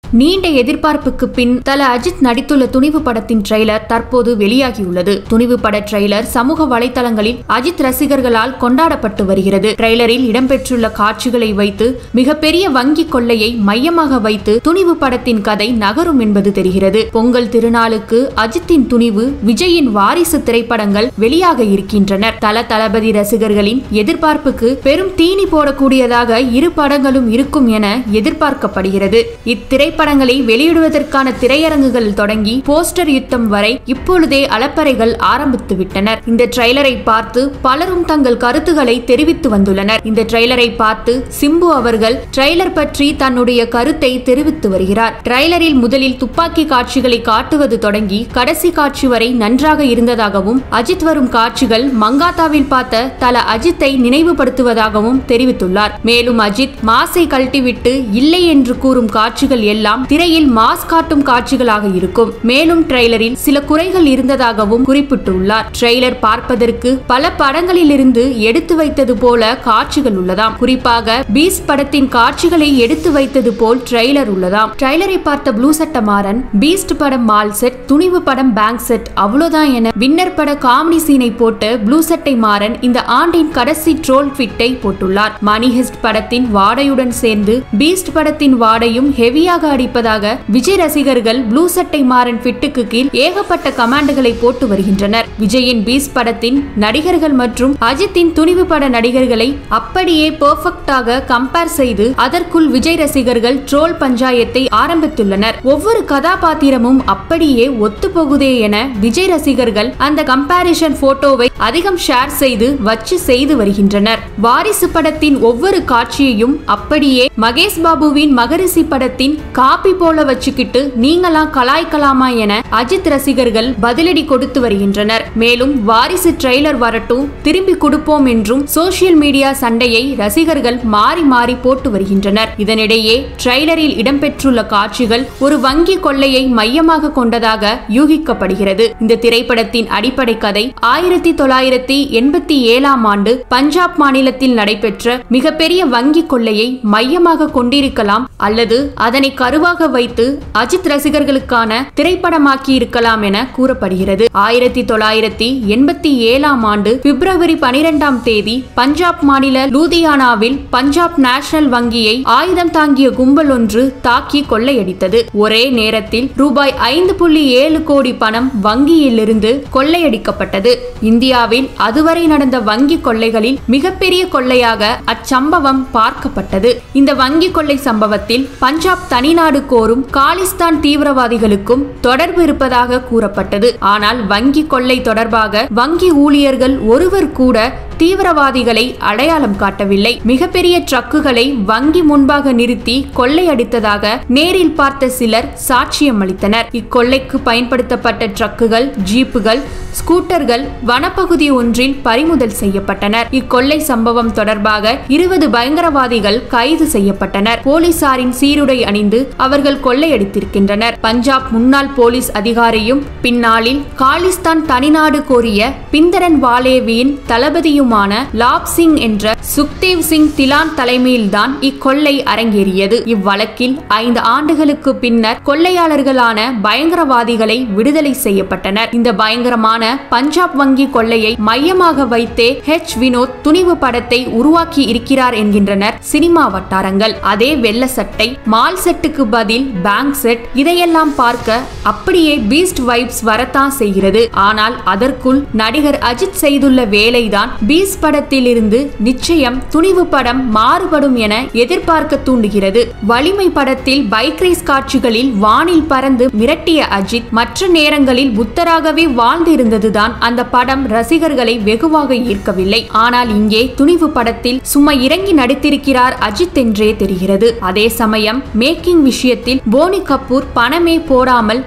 நீண்ட எதிர்பார்ப்புக்கு பின் தல அஜித் நடித்துள்ள துணிவு படத்தின் ட்ரெய்லர் தற்போது வெளியாகியுள்ளது துணிவு பட ட்ரெய்லர் சமூக வலைதளங்களில் அஜித் ரசிகர்களால் கொண்டாடப்பட்டு வருகிறது ட்ரெய்லரில் இடம்பெற்றுள்ள காட்சிகளை வைத்து மிகப்பெரிய வங்கி கொள்ளையை மையமாக வைத்து துணிவு படத்தின் கதை நகரும் என்பது தெரிகிறது பொங்கல் திருநாளுக்கு அஜித்தின் துணிவு விஜயின் வாரிசு திரைப்படங்கள் வெளியாக இருக்கின்றனர் தல தளபதி ரசிகர்களின் எதிர்பார்ப்புக்கு பெரும் தீனி போடக்கூடியதாக இரு படங்களும் இருக்கும் என எதிர்பார்க்கப்படுகிறது இத்திரைப்படங்களை வெளியிடுவதற்கான திரையரங்குகள் தொடங்கி போஸ்டர் யுத்தம் வரை இப்பொழுதே அலப்பறைகள் ஆரம்பித்து விட்டனர் இந்த ட்ரெய்லரை பார்த்து பலரும் தங்கள் கருத்துக்களை தெரிவித்து வந்துள்ளனர் இந்த ட்ரெய்லரை பார்த்து சிம்பு அவர்கள் ட்ரெய்லர் பற்றி தன்னுடைய கருத்தை தெரிவித்து வருகிறார் ட்ரெய்லரில் முதலில் துப்பாக்கி காட்சிகளை காட்டுவது தொடங்கி கடைசி காட்சி வரை நன்றாக இருந்ததாகவும் அஜித் வரும் காட்சிகள் மங்காத்தாவில் பார்த்த தல அஜித்தை நினைவுபடுத்துவதாகவும் தெரிவித்துள்ளார் மேலும் அஜித் மாசை கழட்டிவிட்டு இல்லை என்று கூறும் காட்சிகள் எல்லாம் திரையில் மாஸ் காட்டும் காட்சிகளாக இருக்கும் மேலும் ட்ரெய்லரில் சில குறைகள் இருந்ததாகவும் குறிப்பிட்டுள்ளார் ட்ரெய்லர் பார்ப்பதற்கு பல படங்களிலிருந்து எடுத்து வைத்தது போல காட்சிகள் உள்ளதாம் குறிப்பாக பீஸ் படத்தின் காட்சிகளை எடுத்து வைத்தது போல் ட்ரெய்லர் உள்ளதாம் ட்ரெய்லரை பார்த்த ப்ளூ சட்ட மாறன் பீஸ்ட் படம் மால் செட் துணிவு படம் பேங்க் செட் அவ்வளவுதான் என வின்னர் பட காமெடி சீனை போட்டு ப்ளூ சட்டை மாறன் இந்த ஆண்டின் கடைசி ட்ரோல் ஃபிட்டை போட்டுள்ளார் மணி ஹெஸ்ட் படத்தின் வாடையுடன் சேர்ந்து பீஸ்ட் படத்தின் வாடையும் ஹெவியாக அடிப்பதாக விஜய் ரசிகர்கள் ப்ளூ சட்டை மாறன் ஃபிட்டுக்கு கீழ் ஏகப்பட்ட கமாண்டுகளை போட்டு வருகின்றனர் விஜயின் பீஸ் படத்தின் நடிகர்கள் மற்றும் அஜித்தின் துணிவு பட நடிகர்களை அப்படியே பெர்ஃபெக்டாக கம்பேர் செய்து அதற்குள் விஜய் ரசிகர்கள் ட்ரோல் பஞ்சாயத்தை ஆரம்பித்துள்ளனர் ஒவ்வொரு கதாபாத்திரமும் அப்படியே ஒத்து போகுதே என விஜய் ரசிகர்கள் அந்த கம்பாரிசன் போட்டோவை அதிகம் ஷேர் செய்து வச்சு செய்து வருகின்றனர் வாரிசு படத்தின் ஒவ்வொரு காட்சியையும் அப்படியே மகேஷ் பாபுவின் மகரிஷி படத்தின் காப்பி போல வச்சுக்கிட்டு நீங்களாம் கலாய்க்கலாமா என அஜித் ரசிகர்கள் பதிலடி கொடுத்து வருகின்றனர் மேலும் வாரிசு ட்ரெய்லர் வரட்டும் திரும்பி கொடுப்போம் என்றும் சோசியல் மீடியா சண்டையை ரசிகர்கள் மாறி மாறி போட்டு வருகின்றனர் இதனிடையே ட்ரெய்லரில் இடம்பெற்றுள்ள காட்சிகள் ஒரு வங்கி கொள்ளையை மையமாக கொண்டதாக யூகிக்கப்படுகிறது இந்த திரைப்படத்தின் அடிப்படை கதை ஆயிரத்தி தொள்ளாயிரத்தி எண்பத்தி ஏழாம் ஆண்டு பஞ்சாப் மாநிலத்தில் நடைபெற்ற மிகப்பெரிய வங்கி கொள்ளையை மையமாக கொண்டிருக்கலாம் அல்லது அதனை கருவாக வைத்து அஜித் ரசிகர்களுக்கான திரைப்படமாக்கி இருக்கலாம் என கூறப்படுகிறது ஆயிரத்தி தொள்ளாயிரத்தி எண்பத்தி ஏழாம் ஆண்டு பிப்ரவரி பனிரெண்டாம் தேதி பஞ்சாப் மாநில லூதியானாவில் பஞ்சாப் நேஷனல் வங்கியை ஆயுதம் தாங்கிய கும்பல் ஒன்று தாக்கி கொள்ளையடித்தது ஒரே நேரத்தில் ரூபாய் ஐந்து புள்ளி ஏழு கோடி பணம் வங்கியிலிருந்து கொள்ளையடிக்கப்பட்டது இந்தியாவில் அதுவரை நடந்த வங்கி கொள்ளைகளில் மிகப்பெரிய கொள்ளையாக அச்சம்பவம் பார்க்கப்பட்டது இந்த வங்கி கொள்ளை சம்பவத்தில் பஞ்சாப் தனிநாடு கோரும் காலிஸ்தான் தீவிரவாதிகளுக்கும் தொடர்பு இருப்பதாக கூறப்பட்டது ஆனால் வங்கி கொள்ளை தொடர்பாக வங்கி ஊழியர்கள் ஒருவர் கூட தீவிரவாதிகளை அடையாளம் காட்டவில்லை மிகப்பெரிய ட்ரக்குகளை வங்கி முன்பாக நிறுத்தி கொள்ளையடித்ததாக நேரில் பார்த்த சிலர் சாட்சியம் அளித்தனர் இக்கொள்ளைக்கு பயன்படுத்தப்பட்ட ட்ரக்குகள் ஜீப்புகள் ஸ்கூட்டர்கள் வனப்பகுதி ஒன்றில் பறிமுதல் செய்யப்பட்டனர் இக்கொள்ளை சம்பவம் தொடர்பாக இருபது பயங்கரவாதிகள் கைது செய்யப்பட்டனர் போலீசாரின் சீருடை அணிந்து அவர்கள் கொள்ளையடித்திருக்கின்றனர் பஞ்சாப் முன்னாள் போலீஸ் அதிகாரியும் பின்னாளில் காலிஸ்தான் தனிநாடு கோரிய பிந்தரன் வாலேவியின் தளபதியுமான லாப் சிங் என்ற சுக்தேவ் சிங் திலான் தலைமையில்தான் இக்கொள்ளை அரங்கேறியது இவ்வழக்கில் ஐந்து ஆண்டுகளுக்கு பின்னர் கொள்ளையாளர்களான பயங்கரவாதிகளை விடுதலை செய்யப்பட்டனர் இந்த பயங்கரமான பஞ்சாப் வங்கி கொள்ளையை மையமாக வைத்தே ஹெச் வினோத் துணிவு படத்தை உருவாக்கி இருக்கிறார் என்கின்றனர் சினிமா வட்டாரங்கள் அதே வெள்ள சட்டை மால் செட்டுக்கு பதில் பேங்க் செட் இதையெல்லாம் பார்க்க அப்படியே பீஸ்ட் வைப்ஸ் வரத்தான் செய்கிறது ஆனால் அதற்குள் நடிகர் அஜித் செய்துள்ள வேலைதான் பீஸ் படத்தில் இருந்து நிச்சயம் துணிவு படம் மாறுபடும் என எதிர்பார்க்க தூண்டுகிறது வலிமை படத்தில் பைக் ரேஸ் காட்சிகளில் வானில் பறந்து மிரட்டிய அஜித் மற்ற நேரங்களில் புத்தராகவே வாழ்ந்திருந்ததுதான் அந்த படம் ரசிகர்களை வெகுவாக ஈர்க்கவில்லை ஆனால் இங்கே துணிவு படத்தில் சும்மா இறங்கி நடித்திருக்கிறார் அஜித் என்றே தெரிகிறது அதே சமயம் மேக்கிங் விஷயத்தில் போனி கபூர் பணமே போடாமல் செட்டுக்கு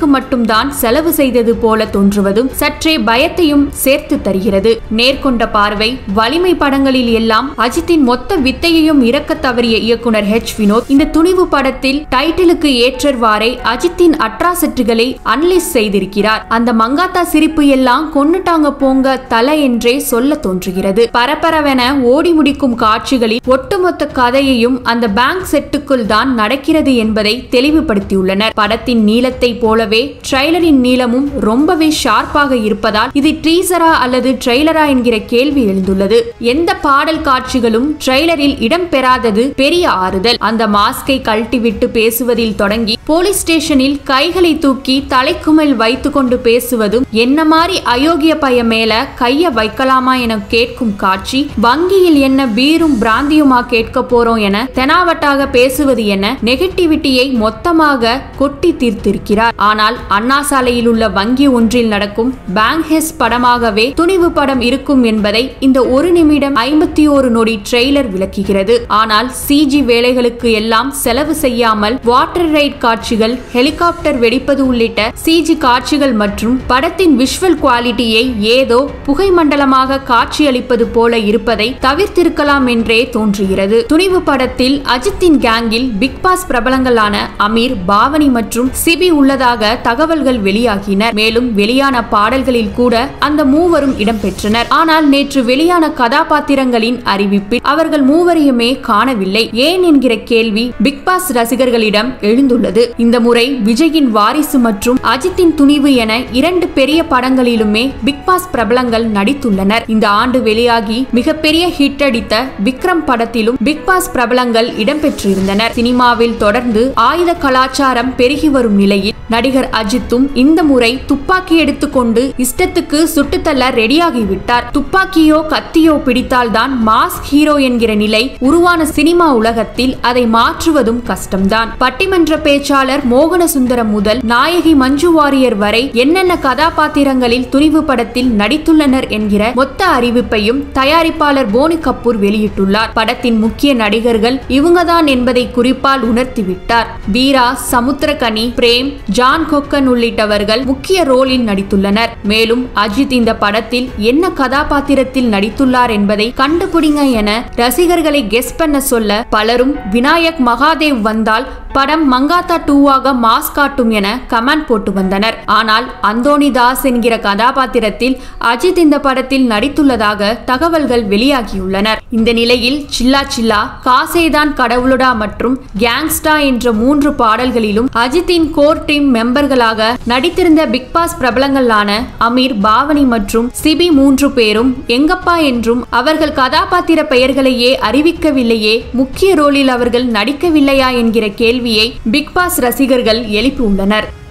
படத்திற்கு மட்டும்தான் செலவு செய்தது போல தோன்றுவதும் சற்றே பயத்தையும் சேர்த்து தருகிறது நேர்கொண்ட பார்வை வலிமை படங்களில் எல்லாம் அஜித்தின் மொத்த வித்தையையும் இறக்க தவறிய இயக்குனர் ஹெச் வினோத் இந்த துணிவு படத்தில் டைட்டிலுக்கு ஏற்றவாறே அஜித்தின் அட்ராசிட்டிகளை அனலைஸ் செய்திருக்கிறார் அந்த மங்காத்தா சிரிப்பு எல்லாம் கொன்னுட்டாங்க போங்க தலை என்றே சொல்ல தோன்றுகிறது பரபரவென ஓடி முடிக்கும் காட்சிகளில் ஒட்டுமொத்த கதையையும் அந்த பேங்க் செட்டுக்குள் தான் நடக்கிறது என்பதை தெளிவுபடுத்தியுள்ளனர் படத்தின் நீளத்தை போலவே ட்ரெய்லரின் நீளமும் ரொம்பவே ஷார்ப்பாக இருப்பதால் இது ட்ரீசரா அல்லது ட்ரெய்லரா என்கிற கேள்வி எழுந்துள்ளது எந்த பாடல் காட்சிகளும் ட்ரெய்லரில் இடம்பெறாதது பெரிய ஆறுதல் அந்த மாஸ்கை கழட்டிவிட்டு பேசுவதில் தொடங்கி போலீஸ் ஸ்டேஷனில் கைகளை தூக்கி தலைக்குமேல் வைத்துக்கொண்டு பேசுவதும் என்ன மாதிரி அயோக்கிய பைய மேல கைய வைக்கலாமா என கேட்கும் காட்சி வங்கியில் என்ன பீரும் பிராந்தியுமா கேட்க போறோம் என தெனாவட்டாக பேசுவது என நெகட்டிவிட்டியை மொத்தமாக கொட்டி தீர்த்திருக்கிறார் ஆனால் அண்ணா சாலையில் உள்ள வங்கி ஒன்றில் நடக்கும் பேங்க் ஹெஸ் படமாகவே துணிவு படம் இருக்கும் என்பதை இந்த ஒரு நிமிடம் ஐம்பத்தி ஒரு நொடி ட்ரெய்லர் விளக்குகிறது ஆனால் சிஜி வேலைகளுக்கு எல்லாம் செலவு செய்யாமல் வாட்டர் ரைட் காட்சிகள் ஹெலிகாப்டர் வெடிப்பது உள்ளிட்ட சிஜி காட்சிகள் மற்றும் படத்தின் விஷுவல் குவாலிட்டியை ஏதோ புகை மண்டலமாக காட்சியளிப்பது போல இருப்பதை தவிர்த்திருக்கலாம் என்றே தோன்றுகிறது துணிவு படத்தில் அஜித்தின் கேங்கில் பிக் பாஸ் பிரபலங்களான அமீர் பாவனி மற்றும் சிபி உள்ளதாக தகவல்கள் வெளியாகின மேலும் வெளியான பாடல்களில் கூட அந்த மூவரும் இடம்பெற்றனர் ஆனால் நேற்று வெளியான கதாபாத்திரங்களின் அறிவிப்பில் அவர்கள் மூவரையுமே காணவில்லை ஏன் என்கிற கேள்வி பிக் பாஸ் ரசிகர்களிடம் எழுந்துள்ளது இந்த முறை விஜயின் வாரிசு மற்றும் அஜித்தின் துணிவு என இரண்டு பெரிய படங்களிலுமே பிக் பாஸ் பிரபலங்கள் நடித்துள்ளனர் இந்த ஆண்டு வெளியாகி மிகப்பெரிய ஹிட் அடித்த விக்ரம் படத்திலும் பிக் பாஸ் பிரபலங்கள் இடம்பெற்றிருந்தனர் சினிமாவில் தொடர்ந்து ஆயுத கலாச்சாரம் பெருகி வரும் நிலையில் நடிகர் அஜித்தும் இந்த முறை துப்பாக்கி எடுத்துக்கொண்டு இஷ்டத்துக்கு சுட்டுத்தள்ள ரெடியாகிவிட்டார் துப்பாக்கியோ கத்தியோ பிடித்தால்தான் மாஸ் ஹீரோ என்கிற நிலை உருவான சினிமா உலகத்தில் அதை மாற்றுவதும் கஷ்டம்தான் பட்டிமன்ற பேச்சாளர் மோகன சுந்தரம் முதல் நாயகி மஞ்சு வாரியர் வரை என்னென்ன கதாபாத்திரங்களில் துணிவு படத்தில் நடித்துள்ளனர் என்கிற மொத்த அறிவிப்பையும் தயாரிப்பாளர் போனி கபூர் வெளியிட்டுள்ளார் படத்தின் முக்கிய நடிகர்கள் இவங்கதான் என்பதை குறிப்பால் உணர்த்திவிட்டார் வீரா சமுத்திரகனி பிரேம் ஜான் கொக்கன் உள்ளிட்டவர்கள் முக்கிய ரோலில் நடித்துள்ளனர் மேலும் அஜித் இந்த படத்தில் என்ன கதாபாத்திரத்தில் நடித்துள்ளார் என்பதை கண்டுபிடிங்க என ரசிகர்களை கெஸ் பண்ண சொல்ல பலரும் விநாயக் மகாதேவ் வந்தால் படம் மங்காத்தா டூவாக மாஸ் காட்டும் என கமெண்ட் போட்டு வந்தனர் ஆனால் அந்தோனி தாஸ் என்கிற கதாபாத்திரத்தில் அஜித் இந்த படத்தில் நடித்துள்ளதாக தகவல்கள் வெளியாகியுள்ளனர் இந்த நிலையில் சில்லா சில்லா காசேதான் கடவுளுடா மற்றும் கேங்ஸ்டா என்ற மூன்று பாடல்களிலும் அஜித்தின் கோர் டீம் மெம்பர்களாக நடித்திருந்த பிக் பாஸ் பிரபலங்களான அமீர் பாவனி மற்றும் சிபி மூன்று பேரும் எங்கப்பா என்றும் அவர்கள் கதாபாத்திர பெயர்களையே அறிவிக்கவில்லையே முக்கிய ரோலில் அவர்கள் நடிக்கவில்லையா என்கிற கேள்வியை பிக் பாஸ் ரசிகர்கள் எழுப்பியுள்ளனர்